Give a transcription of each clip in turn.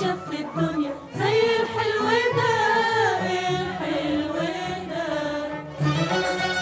شاف في الدنيا زي الحلو ده الحلو ده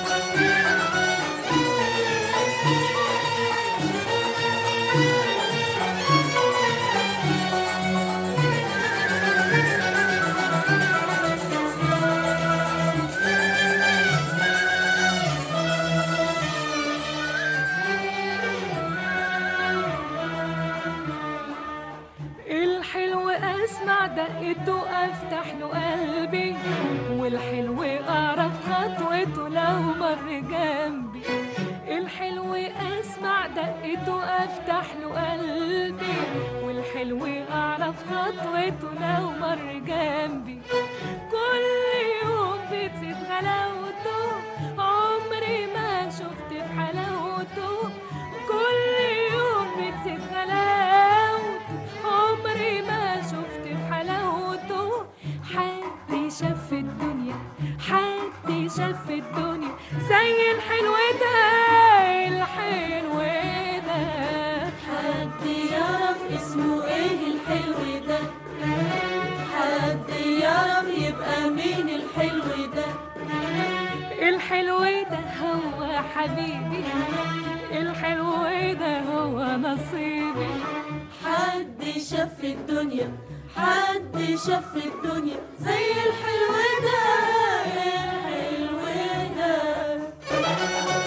الحلو اسمع دقته افتح له قلبي والحلو اعرف خطوته لو مر جنبي الحلو اسمع دقته افتح له قلبي والحلو اعرف خطوته لو مر جنبي كل يوم بتزيد غلاوته عمري ما شفت في حلاوته كل يوم بتزيد غلاوته عمري ما شفت في حلاوته حد شاف في الدنيا حد شاف في الدنيا زي الحلو ده الحلو ده حد يعرف اسمه ايه الحلو ده حد يعرف يبقى مين الحلو ده الحلو ده هو حبيبي الحلو ده هو نصيبي حد شاف في الدنيا حد شاف في الدنيا زي الحلو ده الحلو ده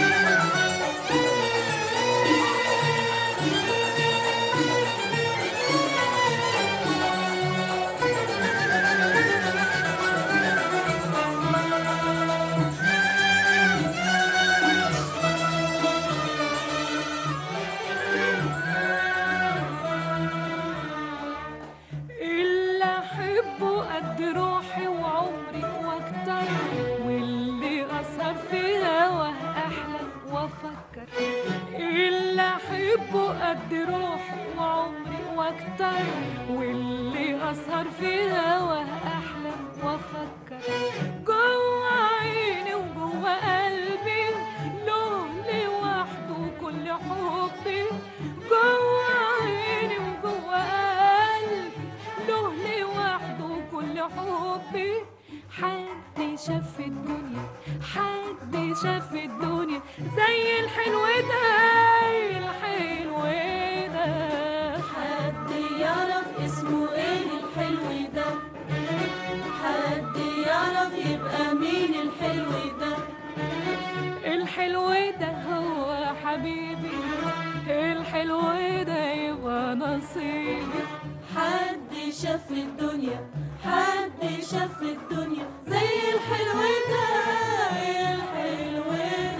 اللي احبه قد روحي وعمري واكتر واللي اثر في هواه احلم وافكر اللي احبه قد روحي وعمري واكتر واللي اثر في هواه احلم وافكر جوه عيني وجوه قلبي له لوحده كل حبي جوه عيني وجوه قلبي له لوحده كل حبي حد شاف في الدنيا حد شاف في الدنيا زي الحلو ده الحلو ده حد يعرف اسمه ايه الحلو ده حد يعرف يبقى مين الحلو ده الحلو ده هو حبيبي الحلو ده يبقى نصيبي حد شاف في الدنيا حد شاف في الدنيا زي الحلو ده الحلو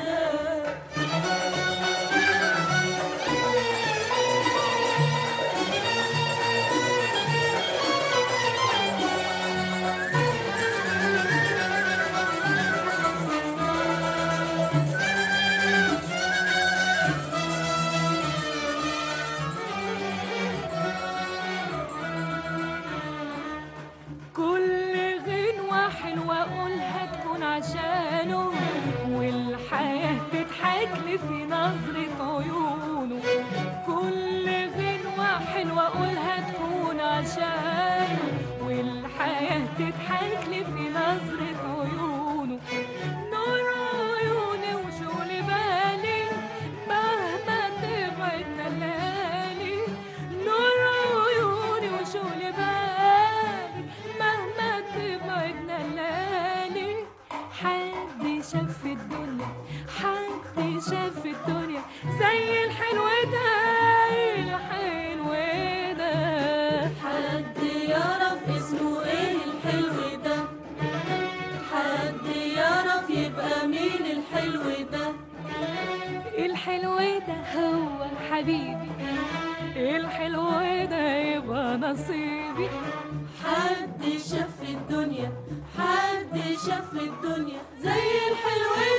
ده كل غنوة حلوة أقولها تكون عشانه والحياة تضحك لي في نظرة عيونه كل غنوة حلوة أقولها تكون عشانه والحياة تضحك لي في نظرة عيونه نور عيوني وشغل بالي مهما تبعد الليالي نور عيوني وشغل بالي مهما تبعدنا الليالي حد شاف في الدنيا حد شاف في الدنيا زي الحلو ده الحلو ده حد يعرف اسمه ايه الحلو ده حد يعرف يبقى مين الحلو ده الحلو ده هو حبيبي الحلو ده يبقى نصيبي حد شاف في الدنيا حد شاف في الدنيا زي الحلو